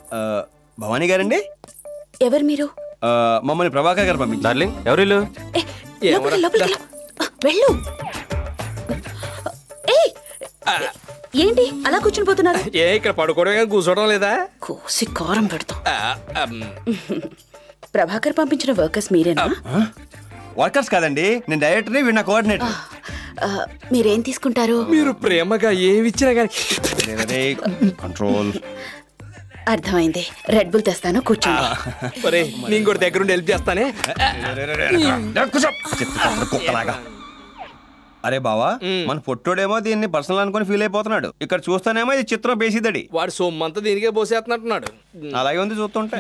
ఆ, భవానీ గారండి ఎవరు మీరు ఆ, మమ్మల్ని ప్రభాకర్ గారు పంపించారు డార్లింగ్ ఎవరిల్లు ఏ, లోపలికి, లోపలికి వెళ్ళు. ఆ, వెళ్ళు ఏయ్, ఏంటి అలా కూర్చుని పోతున్నారు ఏ ఇక్కడ పడుకోవడం కానీ కూర్చోవడం లేదా కోసి కారం పెడతాం ఆ, అమ్, ప్రభాకర్ పంపించిన వర్కర్స్ మీరేనా వర్కర్స్ కాదండి నేను డైరెక్టర్ని వీడు నా కోఆర్డినేటర్ ఆ, మీరేం తీసుకుంటారు మీరు ప్రేమగా ఏమి ఇచ్చినా కానీ కంట్రోల్ అర్థమైంది రెడ్ బుల్ తెస్తాను కూర్చోండి ఒరే నేను కూడా దగ్గరుండి హెల్ప్ చేస్తానే కుక్కలాగా అరే బావా మన పొట్టోడేమో దీన్ని పర్సనల్ అనుకుని ఫీల్ అయిపోతున్నాడు ఇక్కడ చూస్తానేమో ఇది చిత్రం బేసిదడి వాడు సొమ్మంతా దీనికే పోసేస్తున్నట్టున్నాడు అలాగే ఉంది చూస్తుంటే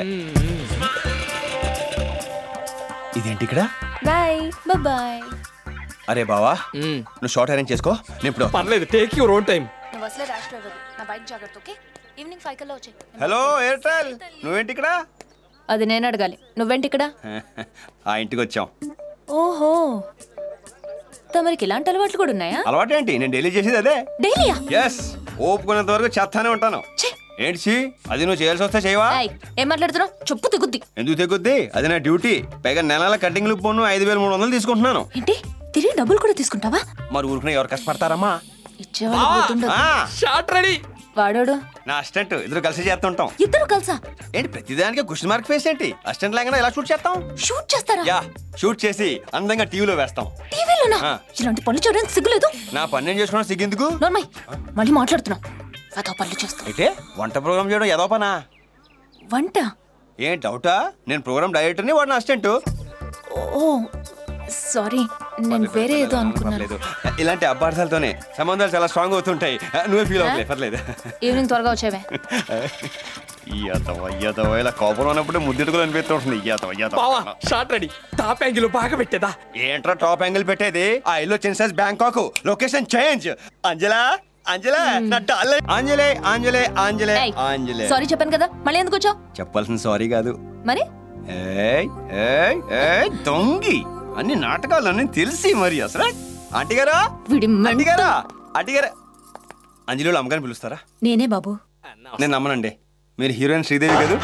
ఇదేంటి ఇక్కడ బాయ్ బాయ్ అరే బావా మ్మ్. నువ్వు షార్ట్ అరేంజ్ చేసుకో నేను ఇప్పుడు పర్లేదు టేక్ యూర్ ఓన్ టైం నువ్వు అసలే ర్యాష్ డ్రైవర్ నా బైక్ జాగ్రత్త ఓకే ఈవినింగ్ ఫైవ్ కల్లా వచ్చే హలో ఎయిర్టెల్ నువ్వేంటి ఇక్కడ అది నేను అడగాలి నువ్వేంటి ఇక్కడ ఆ ఇంటికి వచ్చాం ఓహో తమరికి ఇలాంటి అలవాట్లు కూడా ఉన్నాయా అలవాటు ఏంటి నేను డైలీ చేసేది అదే డైలీయా ఎస్ ఓపుకునేంత వరకు చేస్తానే ఉంటాను ఛే! ఏంటి సి? అది నువ్వు చేయాల్సి వస్తే చేయవా ఏయ్, ఏం మాట్లాడుతున్నావు చెప్పు తెగుద్ది ఎందుకు తెగుద్ది అది నా డ్యూటీ పైగా నెల నెల కటింగ్లు పోను ఐదు వేల మూడు వందలు తీసుకుంటున్నాను ఏంటి తిరిగి డబ్బులు కూడా తీసుకుంటావా మరి ఊరుకునే ఎవరు కష్టపడతారమ్మా ఇచ్చేవాళ్ళు పోతుండదు ఆ, షార్ట్ రెడీ వాడోడు నా అసిస్టెంట్ ఇద్దరు కలిసి చేస్తుంటాం ఇద్దరు కలిసా ఏంటి ప్రతిదానికి క్వశ్చన్ మార్క్ ఫేస్ ఏంటి అసిస్టెంట్ లాగా ఎలా షూట్ చేస్తాం షూట్ చేస్తారా యా షూట్ చేసి అందంగా టీవీలో వేస్తాం టీవీలోనా ఆ. ఇలాంటి పనులు చేయడానికి సిగ్గులేదు నా పని నేను చేసుకున్నా సిగ్గెందుకు నోర్మై మళ్ళీ మాట్లాడుతున్నావు అదో పనులు చేస్తావు అయితే వంట ప్రోగ్రామ్ చేయడం ఏదో పనా వంట ఏం డౌటా నేను ప్రోగ్రామ్ డైరెక్టర్ని వాడు నా అసిస్టెంట్ ఓ సారీ నేను వేరే ఏదో అనుకున్నాను పర్లేదు. ఇలాంటి అపార్థాలతోనే సంబంధాలు చాలా స్ట్రాంగ్ అవుతుంటాయి నువ్వే ఫీల్ అవ్వలేదు పర్లేదు ఈవినింగ్ త్వరగా వచ్చేవే ఇయ్యతవ ఇయ్యతవ ఇలా కోపం ఉన్నప్పుడు ముద్దెట్టుకులు అనిపిస్తుంటుంది ఇయ్యతవ బావా ఇయ్యతవ షార్ట్ రెడీ టాప్ యాంగిల్ బాగా పెట్టేదా ఏంట్రా టాప్ యాంగిల్ పెట్టేది ఆ ఇల్లు చిన్న size Bangkok location change Anjala Anjala నా డార్లింగ్. ఆంజలే ఆంజలే ఆంజలే ఆంజలే సారీ చెప్పాను కదా మళ్ళీ ఎందుకు వచ్చావు చెప్పాల్సిన సారీ కాదు మరి ఏయ్ ఏయ్ ఏయ్ దొంగి అన్ని నాటకాలు అన్ని తెలిసి మరి అసలు ఆంటీ గారా వీడి మెంట- ఆంటీ గారా ఆంటీ గారా అంజలిలో అమ్మగారిని పిలుస్తారా నేనే బాబు నేను నమ్మనండి మీరు హీరోయిన్ శ్రీదేవి కదా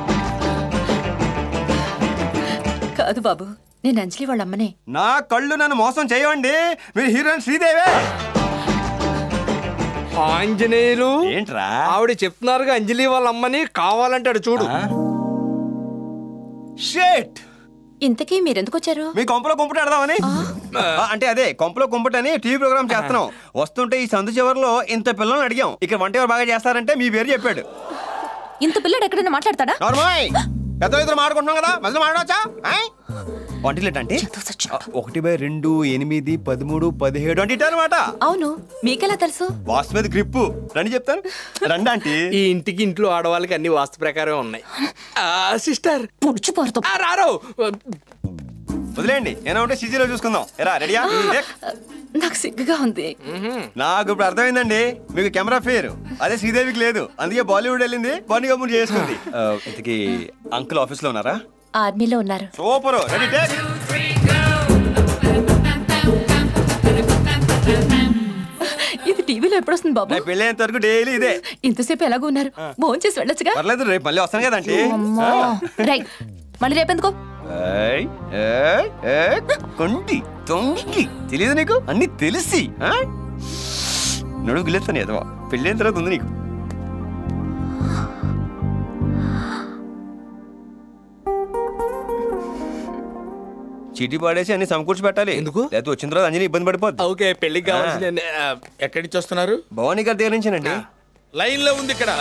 కాదు బాబు నేను అంజలి వాళ్ళ అమ్మనే నా కళ్ళు నన్ను మోసం చేయవండి మీరు హీరోయిన్ శ్రీదేవే ఆంజనేయులు ఏంట్రా ఆవిడ చెప్తున్నారుగా అంజలి వాళ్ళ అమ్మని కావాలంటాడు చూడు షేట్ ఇంతకీ మీరెందుకు వచ్చారు మీ కొంపలో కుంపట ఆడదామని ఆ, అంటే అదే కొంపలో కుంపట అని టీవీ ప్రోగ్రామ్ చేస్తున్నాం వస్తుంటే ఈ సందు చివరిలో ఇంత పిల్లల్ని అడిగాం ఇక్కడ వంట ఎవరు బాగా చేస్తారంటే మీ పేరు చెప్పాడు ఇంత పిల్లడు ఎక్కడైనా మాట్లాడతాడా నార్మల్ పెద్ద ఇద్దరు మాడుకుంటున్నాం కదా మధ్యలో మాడవచ్చా వంటలేట్ అంటే ఎంతో సచ్చినోడు. ఆ, ఒకటి బై రెండు ఎనిమిది పదమూడు పదిహేడు అంటే ఇటు అనమాట అవును మీకెలా తెలుసు బాస్ మీద గ్రిప్పు రండి చెప్తాను రండి ఆంటీ ఈ ఇంటికి ఇంట్లో ఆడవాళ్ళకి అన్ని వాస్తు ప్రకారం ఉన్నాయి ఆ సిస్టర్ పుడుచు పారుతాం ఆ, రారో వదిలేండి ఏనా ఉంటే సీజీలో చూసుకుందాం ఎరా రెడీయా ఏక్. నాకు సిగ్గుగా ఉంది నాకు ఇప్పుడు అర్థమైందండి మీకు కెమెరా ఫేర్ అదే శ్రీదేవికి లేదు అందుకే బాలీవుడ్ వెళ్ళింది బన్నీ కపూర్ చేసుకుంది ఆ, ఇంతకీ అంకుల్ ఆఫీస్ లో ఉన్నారా ఆర్మీలో ఉన్నారు సూపర్ రెడీ టేక్ ఇది టీవీలో ఎప్పుడు వస్తుంది బాబు నా పెళ్ళేంత వరకు డైలీ ఇదే ఇంతసేపు ఎలాగో ఉన్నారు భోజనం చేసి వెళ్ళొచ్చుగా పర్లేదు రేపు మళ్ళీ వస్తాను కదండి అమ్మా రైట్ మళ్ళీ రేపెందుకో ఏయ్, ఏయ్, ఏయ్, కొండి తొంగి తెలియదు నీకు అన్ని తెలిసి ఆ? నడువు గిల్లెత్తాను ఎదవా పెళ్ళైన తర్వాత ఉంది నీకు చీటీ పాడేసి అన్ని సమకూర్చి పెట్టాలి ఎందుకు? లేకపోతే వచ్చిన తర్వాత అంజలి ఇబ్బంది పడిపోద్ది ఓకే పెళ్లికి కావాల్సిన ఆ, ఎక్కడి నుంచి వస్తున్నారు భవానీ గారి దగ్గర నుంచేనండి లైన్ లో ఉంది ఇక్కడ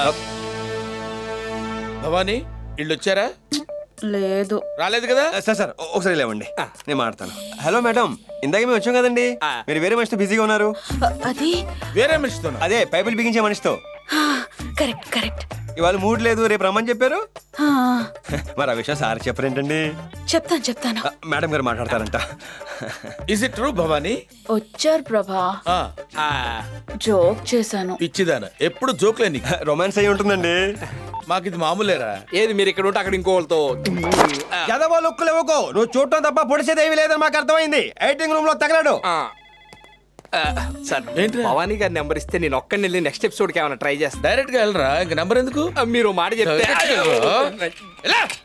భవానీ ఇళ్ళు వచ్చారా లేదు రాలేదు కదా సార్ సార్ ఓ- ఒకసారి లేవండి నేను మాడతాను హలో మేడం ఇందాక మేము వచ్చాం కదండి ఆ. మీరు వేరే మనిషితో బిజీగా ఉన్నారు అ- అది వేరే మనిషితో అదే పైపులు బిగించే మనిషితో కరెక్ట్ కరెక్ట్ ఇవాళ మూడ్ లేదు రేపు రమ్మని చెప్పారు ఆ, మరి ఆ విషయం సార్ చెప్పరేంటండి చెప్తాను చెప్తాను ఆ, మేడం గారు మాట్లాడతారంట ఇస్ ఇట్ ట్రూ భవానీ వచ్చారు ప్రభా ఆ, ఆ, జోక్ చేశాను పిచ్చిదాన ఎప్పుడు జోక్లే నీకు రొమాన్స్ అయి ఉంటుందండి మాకు ఇది మామూలేరా ఏది మీరు ఇక్కడ ఉంటే అక్కడ ఇంకోళ్ళతో ఆ, ఎదవో లుక్కులు ఇవ్వకో నువ్వు చూడటం తప్ప పొడిసేది ఏమీ లేదని మాకు అర్థమైంది ఎయిటింగ్ రూమ్ లో తగలడు ఆ. సార్ ఏంట్రా? భవానీ గారి నెంబర్ ఇస్తే నేను ఒక్కడిని వెళ్ళి నెక్స్ట్ ఎపిసోడ్కి ఏమైనా ట్రై చేస్తాను డైరెక్ట్ గా వెళ్ళరా ఇంక నంబర్ ఎందుకు మీరు ఓ మాట చెప్తే డైరెక్ట్గా వెళ్ళరా? ఎలా?